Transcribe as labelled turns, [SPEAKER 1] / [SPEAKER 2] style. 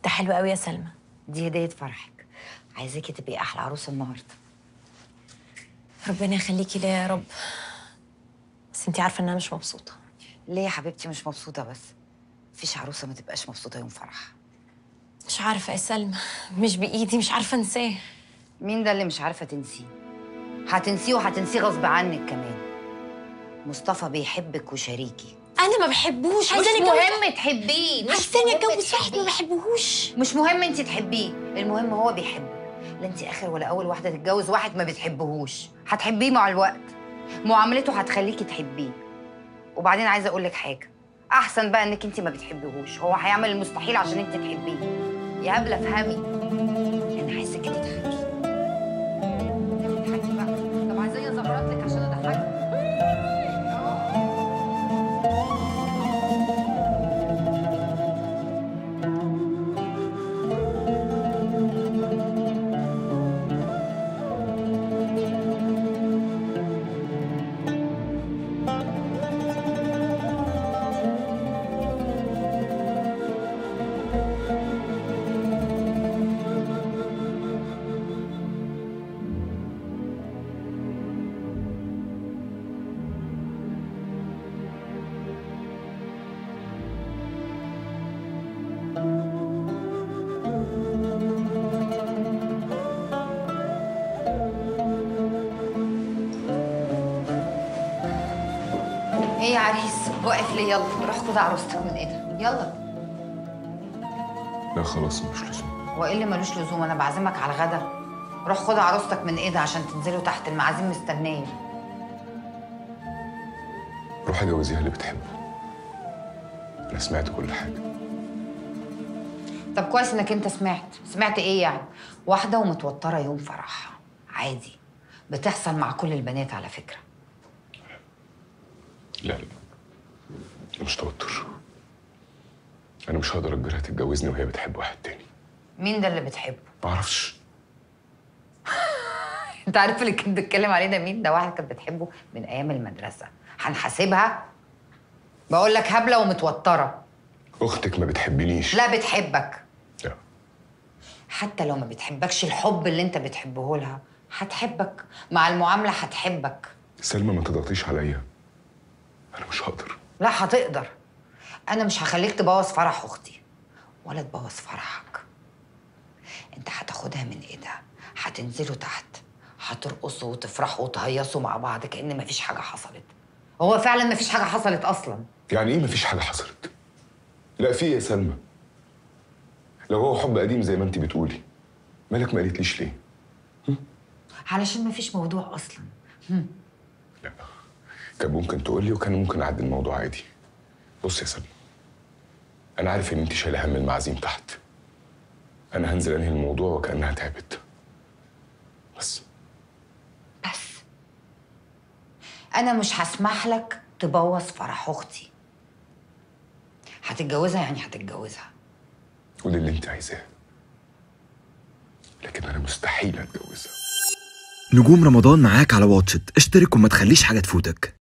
[SPEAKER 1] ده حلو قوي يا سلمى
[SPEAKER 2] دي هديه فرحك عايزاكي تبقي احلى عروسه النهارده
[SPEAKER 1] ربنا يخليكي ليا يا رب بس انتي عارفه ان انا مش مبسوطه
[SPEAKER 2] ليه يا حبيبتي مش مبسوطه بس مفيش عروسه ما تبقاش مبسوطه يوم فرحها
[SPEAKER 1] مش عارفه يا سلمى مش بايدي مش عارفه انساه
[SPEAKER 2] مين ده اللي مش عارفه تنسيه هتنسيه وهتنسيه غصب عنك كمان مصطفى بيحبك وشريكي
[SPEAKER 1] انا ما بحبوش
[SPEAKER 2] مش
[SPEAKER 1] عايزاني اتجوز
[SPEAKER 2] مهم تحبيه مش
[SPEAKER 1] عايزاني
[SPEAKER 2] مهم
[SPEAKER 1] اتجوز واحد ما
[SPEAKER 2] تحبيه.
[SPEAKER 1] بحبهوش
[SPEAKER 2] مش مهم انت تحبيه المهم هو بيحبك لا انت اخر ولا اول واحده تتجوز واحد ما بتحبهوش هتحبيه مع الوقت معاملته هتخليكي تحبيه وبعدين عايزه اقول لك حاجه احسن بقى انك انت ما بتحبيهوش هو هيعمل المستحيل عشان انت تحبيه يا هبله افهمي انا عايزاكي تضحكي تضحكي بقى طب عايزاني ازغرط لك عشان اضحكك ايه يا عريس واقف ليه يلا روح خد عروستك من ايدها يلا
[SPEAKER 3] لا خلاص مش لزوم
[SPEAKER 2] وايه اللي ملوش لزوم انا بعزمك على الغدا روح خد عروستك من ايدها عشان تنزلوا تحت المعازيم مستنيه
[SPEAKER 3] روحي جوزيها اللي بتحبه انا سمعت كل حاجه
[SPEAKER 2] طب كويس انك انت سمعت سمعت ايه يعني واحده ومتوتره يوم فرحها عادي بتحصل مع كل البنات على فكره
[SPEAKER 3] لا لا أنا مش توتر انا مش هقدر اجبرها تتجوزني وهي بتحب واحد تاني
[SPEAKER 2] مين ده اللي بتحبه
[SPEAKER 3] ما اعرفش
[SPEAKER 2] انت عارف اللي كنت بتتكلم عليه ده مين ده واحد كانت بتحبه من ايام المدرسه هنحاسبها بقول لك هبله ومتوتره
[SPEAKER 3] اختك ما بتحبنيش
[SPEAKER 2] لا بتحبك
[SPEAKER 3] لا
[SPEAKER 2] حتى لو ما بتحبكش الحب اللي انت بتحبه لها هتحبك مع المعامله هتحبك
[SPEAKER 3] سلمى ما تضغطيش عليا انا مش هقدر
[SPEAKER 2] لا هتقدر انا مش هخليك تبوظ فرح اختي ولا تبوظ فرحك انت هتاخدها من ايدها هتنزلوا تحت هترقصوا وتفرحوا وتهيصوا مع بعض كأن مفيش حاجه حصلت هو فعلا مفيش حاجه حصلت اصلا
[SPEAKER 3] يعني ايه مفيش حاجه حصلت لا في يا سلمى لو هو حب قديم زي ما انت بتقولي مالك ما قالتليش ليه
[SPEAKER 2] علشان مفيش موضوع اصلا
[SPEAKER 3] لا كان ممكن تقولي وكان ممكن اعدي الموضوع عادي بص يا سلمى انا عارف ان انت شايله هم المعازيم تحت انا هنزل انهي الموضوع وكانها تعبت بس
[SPEAKER 2] بس انا مش هسمح لك تبوظ فرح اختي هتتجوزها يعني هتتجوزها
[SPEAKER 3] ودي اللي انت عايزاه لكن انا مستحيل اتجوزها
[SPEAKER 4] نجوم رمضان معاك على واتشت اشترك وما تخليش حاجة تفوتك